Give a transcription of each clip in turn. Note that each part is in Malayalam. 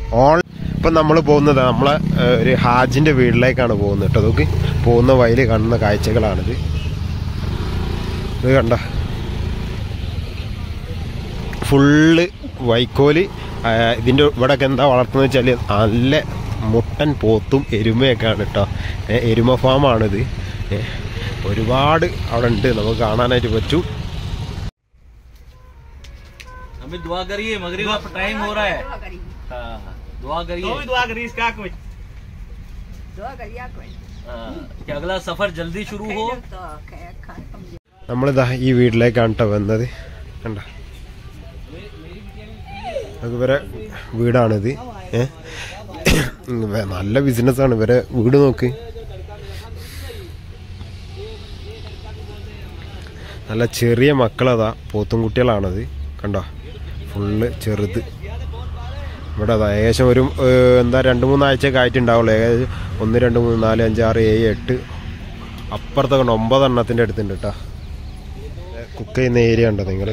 ഓൺ ഇപ്പം നമ്മൾ പോകുന്നത് നമ്മളെ ഏഹ്, ഒരു ഹാജിൻ്റെ വീട്ടിലേക്കാണ് പോകുന്നത് കേട്ടോ നോക്ക് പോകുന്ന വയലിൽ കാണുന്ന കാഴ്ചകളാണിത് ഇത് കണ്ട ഫുള്ള് വൈക്കോല് ആ, ഇതിൻ്റെ ഇവിടെയൊക്കെ എന്താ വളർത്തുന്നത് വെച്ചാൽ നല്ല മുട്ടൻ പോത്തും എരുമയൊക്കെയാണ് കേട്ടോ ഏ, എരുമ ഫാമാണിത് ഏ, ഒരുപാട് അവിടെ ഉണ്ട് നമുക്ക് കാണാനായിട്ട് പറ്റും हमें दुआ करिए मगरिब का टाइम हो रहा है हाँ, दुआ करिए दुआ करी इसका कुछ हाँ, कि अगला सफर जल्दी शुरू हो നമ്മളിതാ ഈ വീട്ടിലേക്കാണ് കേട്ടോ വന്നത് കണ്ട ഇവരെ വീടാണിത് ഏ വേ- നല്ല ബിസിനസ്സാണ് ഇവരെ വീട് നോക്ക് നല്ല ചെറിയ മക്കളതാ പോത്തും കുട്ടികളാണത് കണ്ടോ ഫുള്ള് ചെറുത് ഇവിടെ അതാ ഏകദേശം ഒരു ഏഹ്, എന്താ രണ്ട് മൂന്നാഴ്ചയൊക്കെ ആയിട്ടുണ്ടാവുള്ളൂ ഏകദേശം ഒന്ന് രണ്ട് മൂന്ന് നാല് അഞ്ച് ആറ് ഏഴ് എട്ട് അപ്പുറത്തെ കൊണ്ട് ഒമ്പതെണ്ണത്തിൻ്റെ അടുത്തുണ്ട് കേട്ടോ കുക്ക് ചെയ്യുന്ന ഏരിയ ഉണ്ടോ നിങ്ങൾ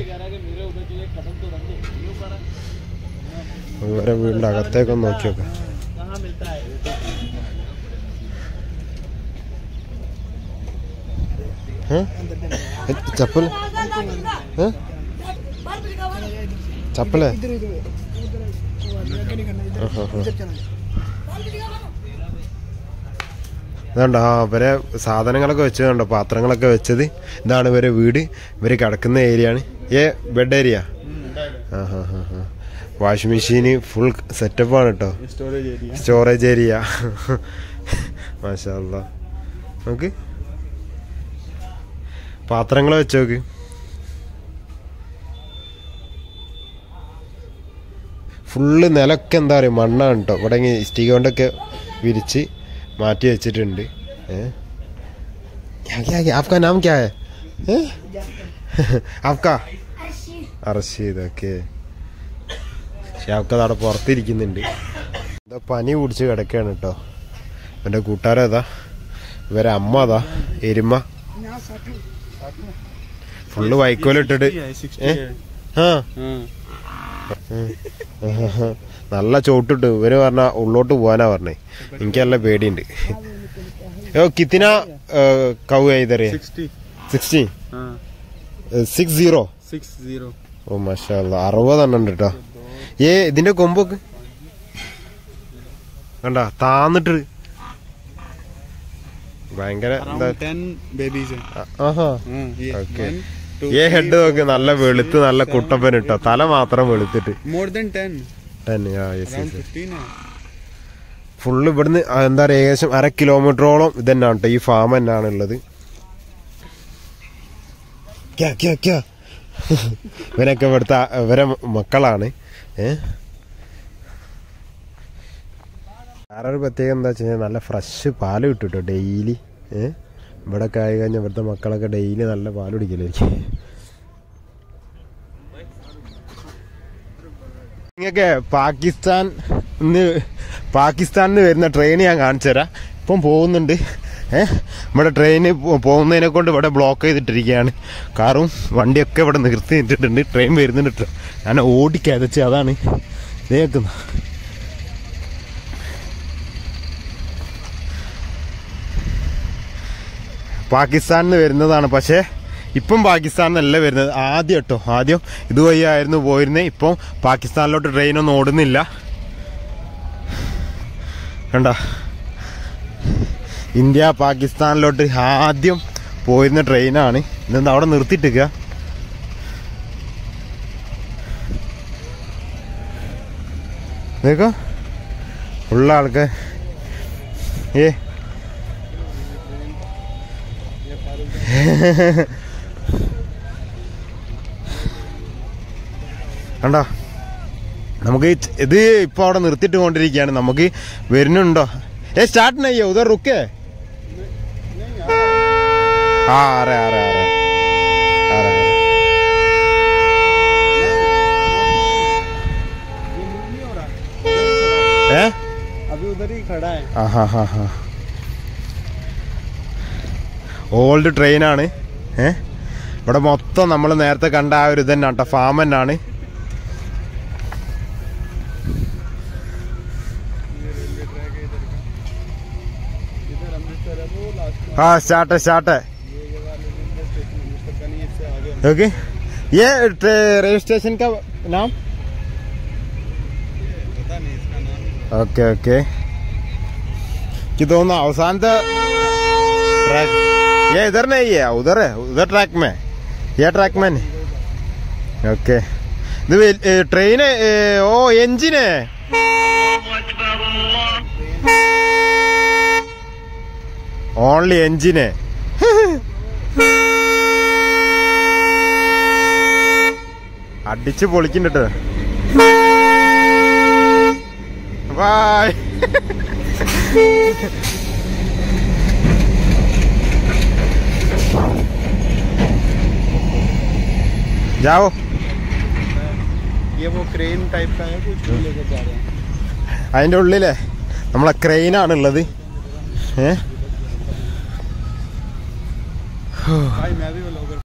ഇവരെ വീടിൻ്റെ അകത്തേക്കൊന്ന് നോക്കി നോക്കാം ഏ? ചപ്പൽ ഏ? ചപ്പലേ ആഹാ, ആഹാ. ഇതുണ്ടോ ആ ഇവരെ സാധനങ്ങളൊക്കെ വെച്ചതുണ്ടോ പാത്രങ്ങളൊക്കെ വെച്ചത് ഇതാണ് ഇവരെ വീട് ഇവര് കിടക്കുന്ന ഏരിയ ആണ് ഏ ബെഡ് ഏരിയ ആ ഹാ ഹാ ഹാ വാഷിംഗ് മെഷീന് ഫുൾ സെറ്റപ്പാണ് കേട്ടോ स्टोरेज एरिया സ്റ്റോറേജ് ഏരിയ മാഷാല്ല നോക്ക് പാത്രങ്ങൾ വെച്ചോക്ക് ഫുള്ള് നിലൊക്കെ എന്താ പറയുക മണ്ണാണ് കേട്ടോ ഇവിടെ ഇങ്ങനെ ഇഷ്ടിക കൊണ്ടൊക്കെ വിരിച്ച് മാറ്റി വെച്ചിട്ടുണ്ട് ഏ क्या क्या क्या आपका नाम क्या है हैं? आपका അർഷീദ് ഓക്കെ ഷാഫ്ക്ക് അവിടെ പുറത്തിരിക്കുന്നുണ്ട് എന്താ പനി പിടിച്ച് കിടക്കുകയാണ് കേട്ടോ എൻ്റെ കൂട്ടുകാരതാ ഇവരെ അമ്മ അതാ എരുമ ഫുള്ള് വൈക്കോലിട്ടിട്ട് ഏ ആ നല്ല ചോട്ടിട്ട് ഇവര് പറഞ്ഞ ഉള്ളോട്ട് പോവാനാ പറഞ്ഞേ എനിക്ക് നല്ല പേടിയുണ്ട് ഓ കിത്തിന കൗ ഇതറിയ सिक्सटी സിക്സ്റ്റി हाँ സിക്സ് സീറോ सिक्स जीरो ഓ മഷാല്ല അറുപതെണ്ണം ഉണ്ട് കേട്ടോ ഏ ഇതിന്റെ കൊമ്പൊക്കെ കണ്ട താന്നിട്ട് ഭയങ്കര എന്താ अराउंड टेन बेबीज है ആ- ആഹാ हाँ ये Okay. one two a head നോക്ക് നല്ല വെളുത്ത് നല്ല കുട്ടപ്പൻ ഇട്ടോ തല മാത്രം വെളുത്തിട്ട് मोर देन टेन തന്നെ ആ യെസ് अराउंड യെസ് फिफ्टीन है ഫുള്ള് ഇവിടുന്ന് ആ, എന്താ പറയുക ഏകദേശം അര കിലോമീറ്ററോളം ഇതന്നെയാണ് കേട്ടോ ഈ ഫാം തന്നെയാണ് ഉള്ളത് ക്യാ ക്യാ ക്യാ ഇവനൊക്കെ ഇവിടുത്തെ ആ- ഇവരെ മക്കളാണ് ഏ വേറൊരു പ്രത്യേകത എന്താ വെച്ച് കഴിഞ്ഞാൽ നല്ല ഫ്രഷ് പാല് കിട്ടും കേട്ടോ ഡെയിലി ഏ ഇവിടെ ഒക്കെ ആയി കഴിഞ്ഞാൽ ഇവിടുത്തെ മക്കളൊക്കെ ഡെയിലി നല്ല പാല് കുടിക്കലായിരിക്കും നിങ്ങൾക്ക് പാകിസ്ഥാൻ ഇന്ന് പാകിസ്ഥാനിൽ നിന്ന് വരുന്ന ട്രെയിൻ ഞാൻ കാണിച്ചു തരാം ഇപ്പം പോകുന്നുണ്ട് ഏ നമ്മുടെ ട്രെയിന് പോകുന്നതിനെ കൊണ്ട് ഇവിടെ ബ്ലോക്ക് ചെയ്തിട്ടിരിക്കുകയാണ് കാറും വണ്ടിയൊക്കെ ഇവിടെ നിർത്തി ഇട്ടിട്ടുണ്ട് ട്രെയിൻ വരുന്നുണ്ട് ട്ടോ. ഞാൻ ഓടിക്കതച്ച് അതാണ് ഇതേക്കുന്ന പാകിസ്ഥാനിൽ നിന്ന് വരുന്നതാണ് പക്ഷേ ഇപ്പം പാകിസ്ഥാനിലല്ല വരുന്നത് ആദ്യം കേട്ടോ ആദ്യം ഇതുവഴി ആയിരുന്നു പോയിരുന്നത് ഇപ്പം പാകിസ്ഥാനിലോട്ട് ട്രെയിനൊന്നും ഓടുന്നില്ല കണ്ട ഇന്ത്യ പാകിസ്ഥാനിലോട്ട് ആദ്യം പോയിരുന്ന ട്രെയിനാണ് ഇതെന്താ അവിടെ നിർത്തിയിട്ടിരിക്കുക देखो ഉള്ള ആൾക്കാർ ഏ കണ്ടോ നമുക്ക് ഈ ച- ഇത് ഇപ്പൊ അവിടെ നിർത്തിയിട്ട് കൊണ്ടിരിക്കുകയാണ് നമുക്ക് വരുന്നുണ്ടോ ഏ സ്റ്റാർട്ട് നയ്യോ ഉദർ റുക്കേ ആ അറേ അറേ അറേ അറേ അറേ ഏ अभी उधर ही खड़ा है ആ ഹാ ഹാ ഹാ ഓൾഡ് ട്രെയിനാണ് ഏ ഇവിടെ മൊത്തം നമ്മൾ നേരത്തെ കണ്ട ആ ഒരു ഇതന്നെ കേട്ടോ ഫാം തന്നെയാണ് हाँ स्टार्ट है स्टार्ट है पता नहीं इससे आगे ओके ये ट्रे- रेलवे स्टेशन का नाम पता नहीं इसका नाम ഓക്കെ ഓക്കെ എനിക്ക് തോന്നുന്നു അവസാനത്തെ ട്രാക്ക് ये इधर नहीं है उधर है उधर ट्रैक में ये ट्रैक में नहीं ओके ഇത് ട്രെയിൻ ഓ എഞ്ചിന് ഓൺലി എഞ്ചിന് അടിച്ച് പൊളിക്കുന്നുണ്ട് ബായ് जाओ ये वो क्रेन टाइप का है कुछ वो लेकर जा रहे हैं അതിൻ്റെ ഉള്ളിലെ നമ്മളെ ക്രെയിനാണുള്ളത് ഏ भाई मैं भी वो लोग